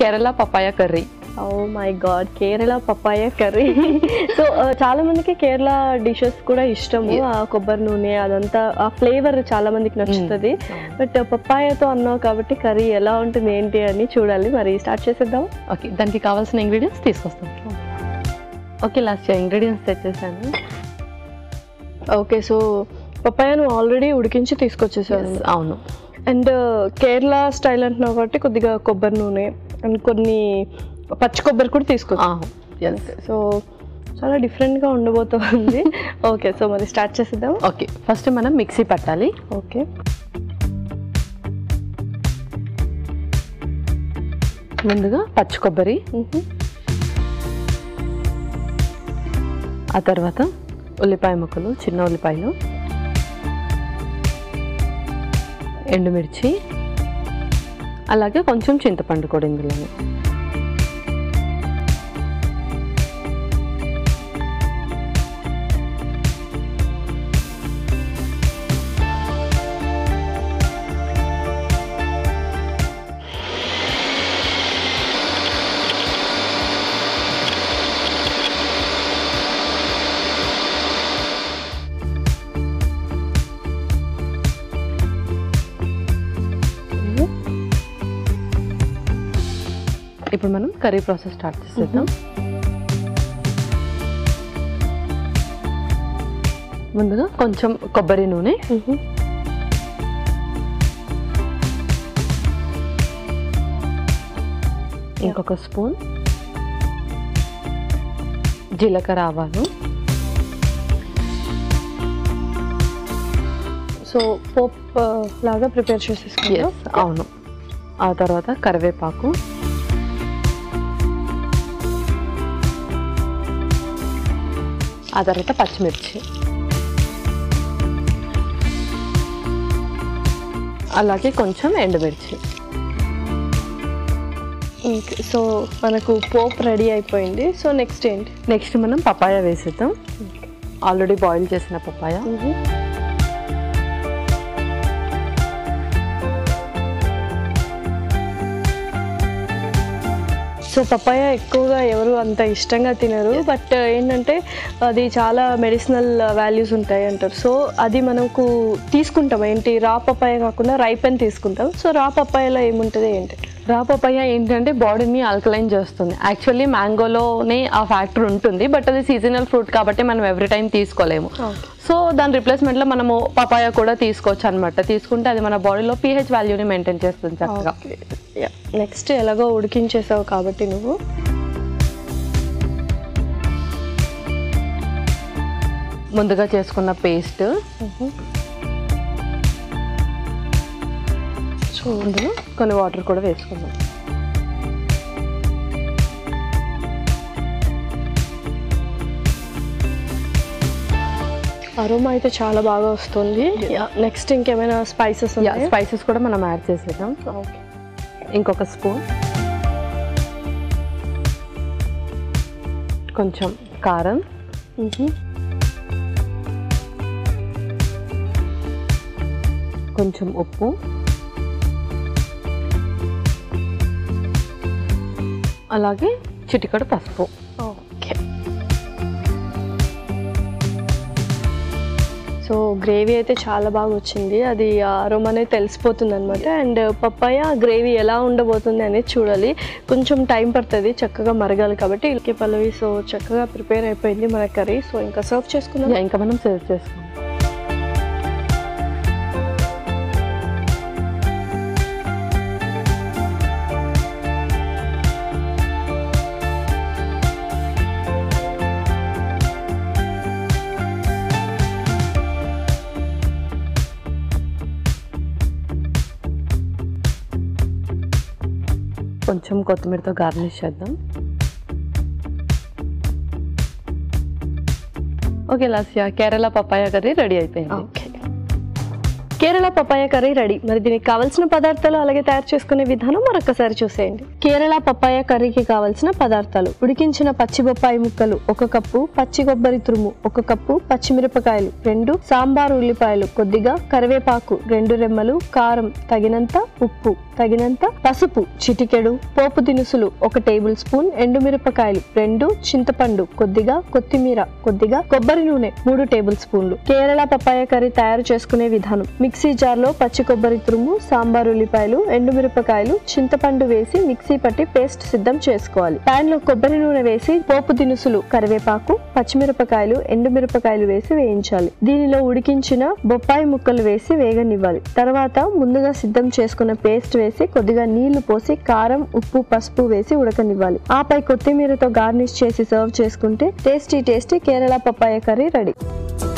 Kerala papaya curry oh my God Kerala papaya curry so చాలా మందికి Kerala dishes కూడా ఇష్టము ఆ కొబ్బరి నూనె అదంతా ఆ ఫ్లేవర్ చాలా మందికి నచ్చుతుంది బట్ పప్పాయతో అన్నావు కాబట్టి కర్రీ ఎలా ఉంటుంది ఏంటి అని చూడాలి మరి స్టార్ట్ చేసేద్దాం ఓకే దానికి కావాల్సిన ఇంగ్రీడియంట్స్ తీసుకొస్తాం ఓకే లాస్ట్ ఇంగ్రీడియంట్స్ తెచ్చేసాను ఓకే సో పప్పాయను ఆల్రెడీ ఉడికించి తీసుకొచ్చేసాను అవును అండ్ కేరళ స్టైల్ అంటున్నావు కాబట్టి కొద్దిగా కొబ్బరి నూనె అండ్ కొన్ని పచ్చి కొబ్బరి కూడా తీసుకొచ్చాను ఎస్ సో చాలా డిఫరెంట్గా ఉండబోతుంది ఓకే సో మరి స్టార్ట్ చేసేద్దాం ఓకే ఫస్ట్ మనం మిక్సీ పట్టాలి ఓకే ముందుగా పచ్చి కొబ్బరి ఆ తర్వాత ఉల్లిపాయ ముక్కలు చిన్న ఉల్లిపాయలు ఎండుమిర్చి అలాగే కొంచెం చింతపండు కూడా ఇందులోనే ఇప్పుడు మనం కర్రీ ప్రాసెస్ స్టార్ట్ చేసేద్దాం ముందుగా కొంచెం కొబ్బరి నూనె ఇంకొక స్పూన్ జీలకర్ర ఆవాలు సో పోప్ లాగా ప్రిపేర్ చేసేసుకుందాం ఎస్ అవును ఆ తర్వాత కరివేపాకు ఆ తర్వాత పచ్చిమిర్చి అలాగే కొంచెం ఎండుమిర్చి ఓకే సో మనకు పోప్ రెడీ అయిపోయింది సో నెక్స్ట్ ఏంటి నెక్స్ట్ మనం పపాయ వేసేద్దాం ఆల్రెడీ బాయిల్ చేసిన పపాయ సో పపాయ ఎక్కువగా ఎవరు అంత ఇష్టంగా తినరు బట్ ఏంటంటే అది చాలా మెడిసినల్ వాల్యూస్ ఉంటాయి అంటారు సో అది మనకు తీసుకుంటాం ఏంటి రా పపాయ కాకుండా రైపెన్ తీసుకుంటాం సో రా పపాయలో ఏముంటుంది ఏంటి రా పపాయ ఏంటంటే బాడీని ఆల్కలైన్ చేస్తుంది యాక్చువల్లీ మ్యాంగోలోనే ఆ ఫ్యాక్టర్ ఉంటుంది బట్ అది సీజనల్ ఫ్రూట్ కాబట్టి మనం ఎవ్రీ టైం తీసుకోలేము సో దాని రిప్లేస్మెంట్లో మనము పపాయ కూడా తీసుకోవచ్చు అనమాట తీసుకుంటే అది మన బాడీలో పీహెచ్ వాల్యూని మెయింటైన్ చేస్తుంది చక్కగా నెక్స్ట్ ఎలాగో ఉడికించేసావు కాబట్టి నువ్వు ముందుగా చేసుకున్న పేస్ట్ సో అందులో కొన్ని వాటర్ కూడా వేసుకుందాం అరోమా అయితే చాలా బాగా వస్తుంది నెక్స్ట్ ఇంకేమైనా స్పైసెస్ ఉన్నాయి స్పైసెస్ కూడా మనం యాడ్ చేసేద్దాం ఓకే ఇంకొక స్పూన్ కొంచెం కారం కొంచెం ఉప్పు అలాగే చిటికడు పసుపు ఓకే సో గ్రేవీ అయితే చాలా బాగా వచ్చింది అది అరోమా అనేది తెలిసిపోతుంది అనమాట అండ్ పప్పాయ గ్రేవీ ఎలా ఉండబోతుంది అనేది చూడాలి కొంచెం టైం పడుతుంది చక్కగా మరగాలి కాబట్టి ఇల్కే పల్లవి సో చక్కగా ప్రిపేర్ అయిపోయింది మన కర్రీ సో ఇంకా సర్వ్ చేసుకుందాం ఇంకా మనం సర్వ్ చేసుకుందాం కొంచెం కొత్తిమీరతో గార్నిష్ చేద్దాం okay Lasya Kerala papaya curry ready అయిపోయింది okay Kerala papaya curry ready మరి దీనికి కావాల్సిన పదార్థాలు అలాగే తయారు చేసుకునే విధానం మరొకసారి చూసేయండి కేరళ పపాయ కర్రీకి కావాల్సిన పదార్థాలు ఉడికించిన పచ్చి బొప్పాయి ముక్కలు ఒక కప్పు పచ్చి కొబ్బరి తురుము ఒక కప్పు పచ్చిమిరపకాయలు రెండు సాంబార్ ఉల్లిపాయలు కొద్దిగా కరివేపాకు రెండు రెమ్మలు కారం తగినంత ఉప్పు తగినంత పసుపు చిటికెడు పోపు దినుసులు ఒక టేబుల్ స్పూన్ ఎండుమిరపకాయలు రెండు చింతపండు కొద్దిగా కొత్తిమీర కొద్దిగా కొబ్బరి నూనె మూడు టేబుల్ స్పూన్లు కేరళ పప్పాయ కర్రీ తయారు చేసుకునే విధానం మిక్సీ జార్ లో పచ్చి కొబ్బరి తురుము సాంబార్ ఉల్లిపాయలు ఎండుమిరపకాయలు చింతపండు వేసి మిక్సీ పట్టి పేస్ట్ సిద్ధం చేసుకోవాలి పాన్ లో కొబ్బరి నూనె వేసి పోపు దినుసులు కరివేపాకు పచ్చిమిరపకాయలు ఎండుమిరపకాయలు వేసి వేయించాలి దీనిలో ఉడికించిన బొప్పాయి ముక్కలు వేసి వేగనివ్వాలి తర్వాత ముందుగా సిద్ధం చేసుకున్న పేస్ట్ వేసి కొద్దిగా నీళ్లు పోసి కారం ఉప్పు పసుపు వేసి ఉడకనివ్వాలి ఆపై కొత్తిమీరతో గార్నిష్ చేసి సర్వ్ చేసుకుంటే tasty tasty Kerala papaya curry ready